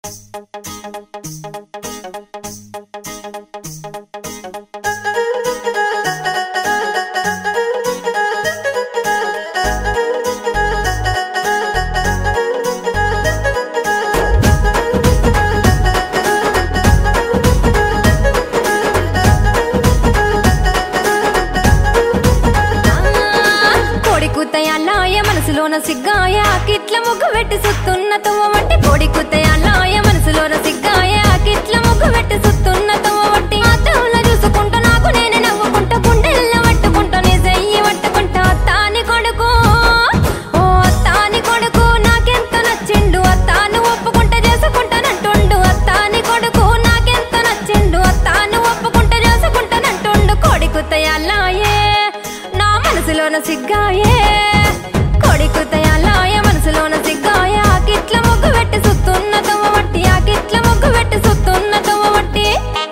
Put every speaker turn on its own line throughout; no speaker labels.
కోడి కూతయాలాయ మనసులోన సిగ్గాయ కిట్ల ముగ్గు పెట్టి సుత్తున్న తవ్వ వట్టి కోడి కూతయాలాయ మనసులోన సిగ్గాయ కిట్ల ముగ్గు పెట్టి సుత్తున్న తవ్వ వట్టి అద్దంలో చూసుకుంటూ నాకు నేనే నవ్వుకుంటూ గుండెల్లో పట్టుకుంటూ నీ చెయ్యి పట్టుకుంటా అత్తాని కొడుకు ఓ అత్తాని కొడుకు నాకెంత నచ్చిండు అత్తాను ఒప్పుకుంటే చేసుకుంటానంటుండు అత్తాని కొడుకు నాకెంత నచ్చిండు అత్తాను ఒప్పుకుంటే చేసుకుంటానంటుండు కోడి కుత్తయాలాయే నా మనసులోన సిగ్గాయే కోడి కుత్తయాలాయ మనసులోన సిగ్గాయ ఆ కిట్ల ముగ్గు పెట్టి సుత్తున్న తవ్వ వట్టి ఆ కిట్ల ముగ్గు పెట్టి సుత్తున్న తవ్వ వట్టి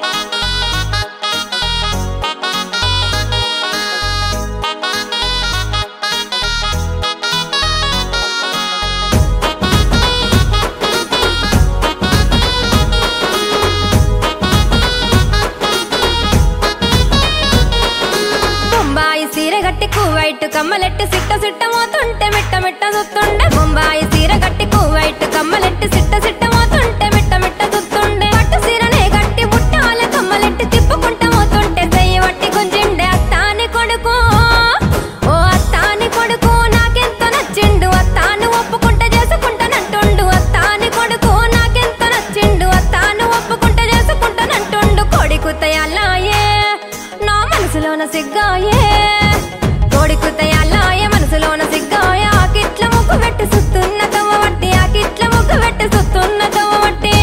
బొంబాయి సీర గట్టి కువైట్ కమ్మలెట్టి సిట్ట సిట్ట మోతుంటే మిట్ట మిట్ట సుత్తుండే బొంబాయి సీర గట్టి కువైట్ కమ్మలెట్టి సిట్ట సిట్ట మోతుంటే మిట్ట మిట్ట సుత్తుండే పట్టు సీరనే గట్టి బుట్టాల కమ్మలెట్టి తిప్పుకుంట మోతుంటే చెయ్యి వట్టి గుంజిండే అత్తాని కొడుకు ఓ అత్తాని కొడుకు నాకెంత నచ్చిండు అత్తాను ఒప్పుకుంటే చేసుకుంటానంటుండు అత్తాని కొడుకు నాకెంత నచ్చిండు అత్తాను ఒప్పుకుంటే చేసుకుంటానంటుండు కోడి కుత్తయాలాయే నా మనసులోన సిగ్గాయే కోడి కుత్తయాలాయే మనసులోన సిగ్గాయ ఆ కిట్ల ముగ్గు పెట్టి సుత్తున్న తవ్వ వట్టి ఆ కిట్ల ముగ్గు పెట్టి సుత్తున్న తవ్వ వట్టి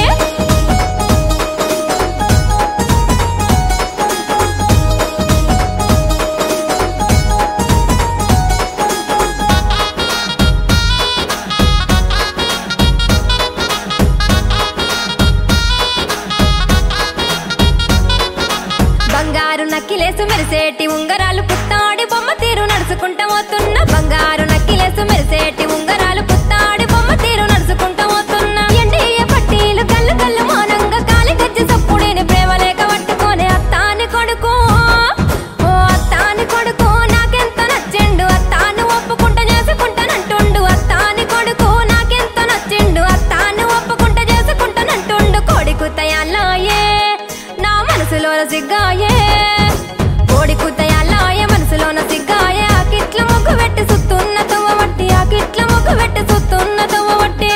బంగారు నక్కిలేసు మెరిసేటి ఉంగరాలు పుత్తాడి బొమ్మ తీరు నడుచుకుంటా పోతున్న బంగారు నక్కిలేసు మెరిసేటి ఉంగరాలు పుత్తాడి బొమ్మ తీరు నడుచుకుంటా పోతున్న ఎండియ పట్టీలు కళ్ళు కళ్ళు మౌనంగా కాలి గజ్జి సప్పుడిని ప్రేమ లేక పట్టుకొని అత్తాని కొడుకు ఓ అత్తాని కొడుకు నాకెంత నచ్చిండు అత్తాను ఒప్పుకుంటా చేసుకుంటానంటుండు అత్తాని కొడుకు నాకెంత నచ్చిండు అత్తాను ఒప్పుకుంటా చేసుకుంటానంటుండు కోడి కుత్తయాలాయే నా మనసులో సిగ్గాయే కోడి కుత్తయాలాయే మనసులోన సిగ్గాయే ఆ కిట్ల ముగ్గు పెట్టి సుత్తున్న తవ్వ వట్టి ఆ కిట్ల ముగ్గు పెట్టి సుత్తున్న తవ్వ వట్టి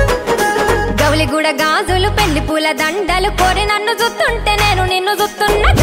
గౌలిగూడ గాజులు పెళ్లి పూల దండలు కోరి నన్ను చూస్తుంటే నేను నిన్ను చూస్తున్నా